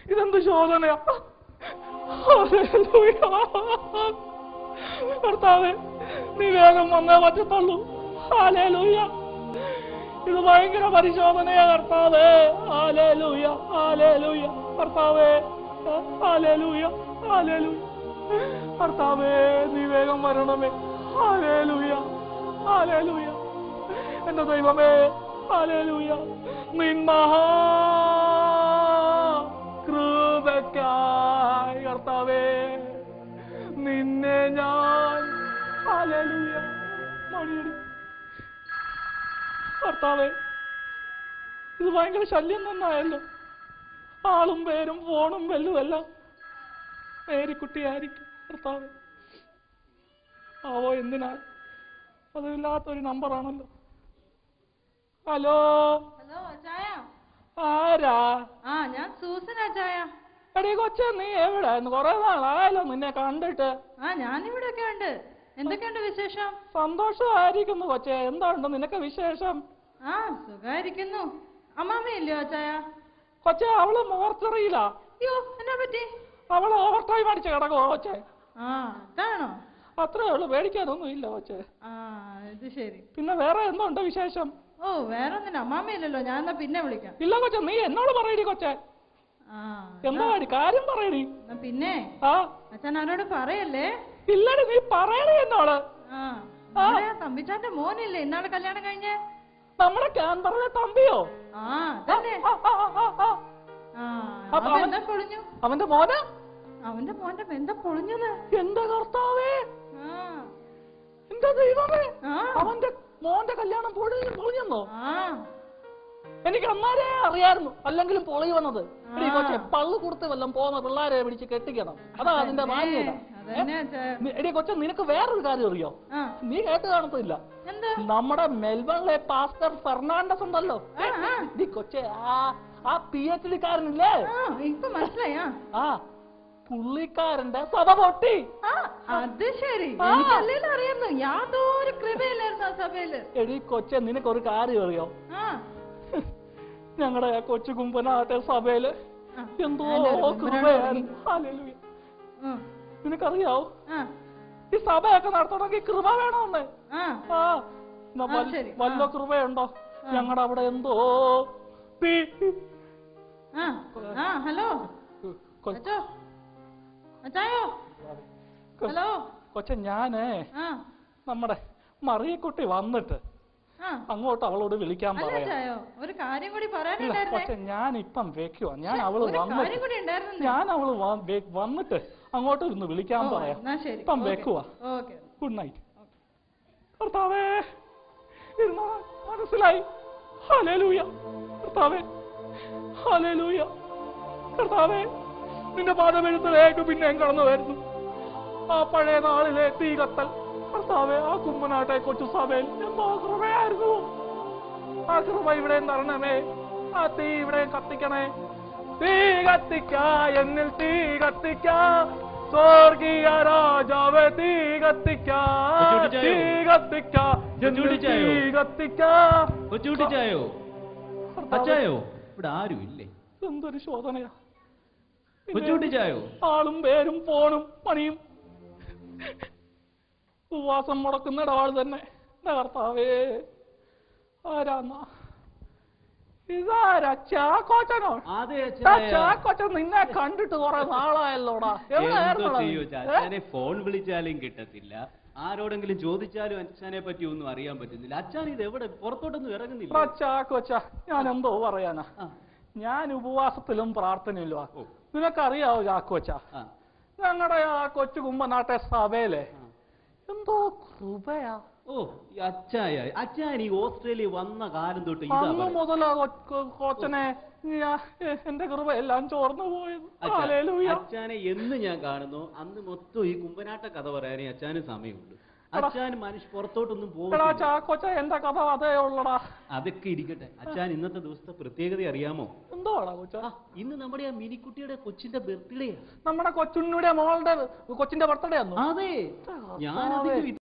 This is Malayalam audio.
ഇതെന്ത് ശോധനയാ ഹല്ലേലൂയ. കർത്താവേ നീ വേഗം വന്നേ പറ്റത്തുള്ളൂ ഹാലേലൂയ ഇത് ഭയങ്കര പരിശോധനയാ കർത്താവേ ഹാലേലൂയ ഹാലേലൂയ കർത്താവേ ഹാലേലൂയ ഹാലേലൂയ കർത്താവേ നീ വേഗം വരണമേ ഹാലേലൂയ ഹാലേലൂയ എന്റെ ദൈവമേ ഹാലേലൂയ നിൻ മഹാ കൃപക്കായി കർത്താവേ നിന്നെ ഞാൻ ഹാലേലൂയ മണിയടി കർത്താവേ ഇത് ഭയങ്കര ശല്യം തന്നെയായല്ലോ ആളും പേരും ഫോണും വെല്ലും എല്ലാം മേരിക്കുട്ടിയായിരിക്കും കർത്താവേ ആവോ എന്തിനാ അതില്ലാത്തൊരു നമ്പറാണല്ലോ ഹലോ ഹലോ അച്ചായ ആരാ ആ ഞാൻ സൂസൻ അച്ചായ എടീ കൊച്ചെ നീ എവിടെ കൊറേ നാളായല്ലോ നിന്നെ കണ്ടിട്ട് ആ ഞാൻ ഇവിടെ ഒക്കെ ഉണ്ട് എന്തൊക്കെയുണ്ട് വിശേഷം സന്തോഷമായിരിക്കുന്നു കൊച്ചെ എന്തുണ്ട് നിനക്ക് വിശേഷം ആ സുഖായിരിക്കുന്നു അമ്മാമ്മയില്ലയോ അച്ചായ കൊച്ചെ അവള് മോർച്ചറിയിലാ അയ്യോ എന്നാ പറ്റി അവള് ഓവർ ടൈം അടിച്ച് കിടക്കുവോ കൊച്ചെ ആ അതാണോ അത്രേ ഉള്ളു പേടിക്കാനൊന്നും ഇല്ല കൊച്ചെ ആ ഇത് ശരി പിന്നെ വേറെ എന്തുണ്ട് വിശേഷം ഓ വേറെ ഒന്നിനും അമ്മാമ്മയില്ലല്ലോ ഞാൻ എന്നാ പിന്നെ വിളിക്കാം ഇല്ല കൊച്ചെ നീ എന്നോട് പറയടി കൊച്ചെ ആ എന്താ കാര്യം പറയടി എന്നാ പിന്നെ ആ അച്ഛൻ ആരോട് പറയല്ലേ ഇല്ലടി നീ പറയണേ എന്നോട് ആ നമ്മുടെ ആ തമ്പിച്ചാന്റെ മോനില്ലേ ഇന്നാളെ കല്യാണം കഴിഞ്ഞേ നമ്മുടെ ക്യാൻബറിലെ തമ്പിയോ ആ അതന്നെ ആ, ആ, ആ, ആ, ആ. ആ അപ്പൊ അവൻ അവൻ- എന്താ പൊളിഞ്ഞു അവന്റെ മോന അവന്റെ മോന്റെ എന്താ പൊളിഞ്ഞത് എന്റെ കർത്താവേ ആ എന്റെ ദൈവമേ ആ അവന്റെ മോന്റെ കല്യാണം പൊളിഞ്ഞു പൊളിഞ്ഞെന്നോ ആ എനിക്ക് അന്നാരേ അറിയായിരുന്നു അല്ലെങ്കിലും പൊളി വന്നത് എടീ ആ. കൊച്ചെ പള്ളു കൊടുത്ത് വല്ലം പോകുന്ന പിള്ളേരെ പിടിച്ച് കെട്ടിക്കണം അതാ അതിന്റെ മാന്യത അതന്നെ അച്ഛാ. നി- എടീ കൊച്ചെ നിനക്ക് വേറൊരു കാര്യം അറിയോ ആ നീ കേട്ട് കാണത്തില്ല എന്താ നമ്മുടെ മെൽബണിലെ പാസ്റ്റർ ഫെർണാണ്ടസ് ഉണ്ടല്ലോ ആ, ആ. എടീ കൊച്ചെ ആ ആ പി എച്ച് ഡിക്കാരനില്ലേ ആ ഇപ്പൊ മനസ്സിലായി ആ ആ പുള്ളിക്കാരന്റെ സഭ പൊട്ടി ആ, അത് ശരി ആ. എനിക്കല്ലേലും അറിയായിരുന്നു യാതൊരു കൃപയില്ലായിരുന്നു ആ സഭയില് എടീ കൊച്ചെ നിനക്കൊരു കാര്യം അറിയോ ആ ഞങ്ങളുടെ കൊച്ചു കുമ്പനാട്ടെ സഭയില് ആ. എന്തോ അതിന്റെ ഒരു കുമ്പനാട് കൃപയായിരുന്നു ഹല്ലേലൂയ. ഉം. നിനക്കറിയാവോ ആ ഈ സഭയൊക്കെ നടത്തണമെങ്കിൽ കൃപ വേണമെന്ന് ആ ആ എന്നാ ആ, വല്ല- ശരി. വല്ല ആ. കൃപയുണ്ടോ ഞങ്ങളുടെ അവിടെ എന്തോ പി- ആ ആ ഹലോ കൊ- അച്ചോ അച്ചായോ കൊ- ഹലോ കൊച്ചെ ഞാനേ ആ നമ്മുടെ മറിയക്കുട്ടി വന്നിട്ട് ആ അങ്ങോട്ട് അവളോട് വിളിക്കാൻ അല്ല പറയാം അച്ചായോ ഒരു കാര്യം കൂടി ഇല്ല പറയാനുണ്ടായിരുന്നേ പക്ഷെ ഞാൻ ഇപ്പം വെക്കുവാ ഞാൻ അവള് ഒരു വന്നിട്ട് കാര്യം കൂടി ഉണ്ടായിരുന്നു ഞാൻ അവള് വ- വെ- വന്നിട്ട് അങ്ങോട്ട് ഇരുന്ന് വിളിക്കാൻ പറയാം എന്നാ ശരി ഇപ്പം വെക്കുവാ ഓക്കെ ഗുഡ് നൈറ്റ് കർത്താവേ ഇരുന്നാ മനസ്സിലായി ഹല്ലേലൂയ കർത്താവേ ഹല്ലേലൂയ കർത്താവേ നിന്റെ പാദമെഴുത്തിലേക്ക് പിന്നെയും കടന്നു വരുന്നു ആ പഴയ നാളിലെ തീ കത്തൽ കർത്താവേ ആ കുമ്പനാട്ടെ കൊച്ചു സഭയിൽ എന്തോ കൃപയായിരുന്നു ആ കൃപ ഇവിടെ തരണമേ ആ തീ ഇവിടെ കത്തിക്കണേ തീ കത്തിക്ക എന്നിൽ തീ കത്തിക്ക സ്വർഗീയ രാജാവേ തീ കത്തിക്ക കൊച്ചുകുട്ടി തീ ചായോ? കത്തിക്ക എന്നിൽ കൊച്ചുകുട്ടി തീ ചായോ? കത്തിക്ക കൊച്ചുകുട്ടി ചായോ കർത്താവേ, അച്ചായോ ഇവിടെ ആരും ഇല്ലേ എന്തൊരു ശോധനയാ കൊച്ചുകുട്ടി ചായോ ആളും പേരും ഫോണും പണിയും ഉപവാസം മുടക്കുന്ന ഇടപാട് തന്നെ എന്റെ കർത്താവേ ആരാന്നാ ഇതാരാ ചാക്കോച്ചനോ അതെ ആ അച്ചായ ചാക്കോച്ചൻ നിന്നെ കണ്ടിട്ട് കുറെ നാളായല്ലോടാ എന്തോ എവിടെയായിരുന്നെടാ നീ? ചെയ്യൂ ഏ? അച്ഛനെ ഫോൺ വിളിച്ചാലും കിട്ടത്തില്ല ആരോടെങ്കിലും ചോദിച്ചാലും അച്ഛനെ പറ്റി ഒന്നും അറിയാൻ പറ്റുന്നില്ല അച്ഛൻ ഇത് എവിടെ പുറത്തോട്ടൊന്നും എടാ ഇറങ്ങുന്നില്ല ചാക്കോച്ച ഞാൻ എന്തോ പറയാനാ ആ, ഞാൻ ഉപവാസത്തിലും പ്രാർത്ഥനയിലുമാ ഓ. നിനക്കറിയാവോ ചാക്കോച്ച ആ, ഞങ്ങളുടെ ആ കൊച്ചു കുമ്പനാട്ടെ സഭയിലെ ആ. എന്തോ കൃപയാ ഓ ഈ അച്ചായ അച്ചായൻ ഈ ഓസ്ട്രേലിയ വന്ന കാലം തൊട്ട് ഇതാ അന്ന് പറയുന്നത്. മുതലാ കൊ- കൊ- കൊച്ചനെ ഞാ- എ- എന്റെ കൃപ എല്ലാം ചോർന്നു പോയത് അച്ഛാ, ഹല്ലേലൂയ. അച്ഛനെ എന്ന് ഞാൻ കാണുന്നു അന്ന് മൊത്തം ഈ കുമ്പനാട്ട കഥ പറയാനേ അച്ഛന് സമയമുണ്ട് അച്ഛൻ മനുഷ്യ പുറത്തോട്ടൊന്നും എടാ പോകുന്നില്ല ചാക്കോച്ച എന്റെ കഥ അതേ ഉള്ളടാ അതൊക്കെ ഇരിക്കട്ടെ അച്ഛൻ ഇന്നത്തെ ദിവസത്തെ പ്രത്യേകത അറിയാമോ എന്തോടാ കൊച്ച ആ, ഇന്ന് നമ്മുടെ ആ മിനിക്കുട്ടിയുടെ കൊച്ചിന്റെ ബർത്ത്ഡേ നമ്മുടെ കൊച്ചുണ്ണിയുടെ മോളുടെ കൊച്ചിന്റെ ബർത്ത്ഡേ ആന്നു അതെ കർത്താവേ. ഞാൻ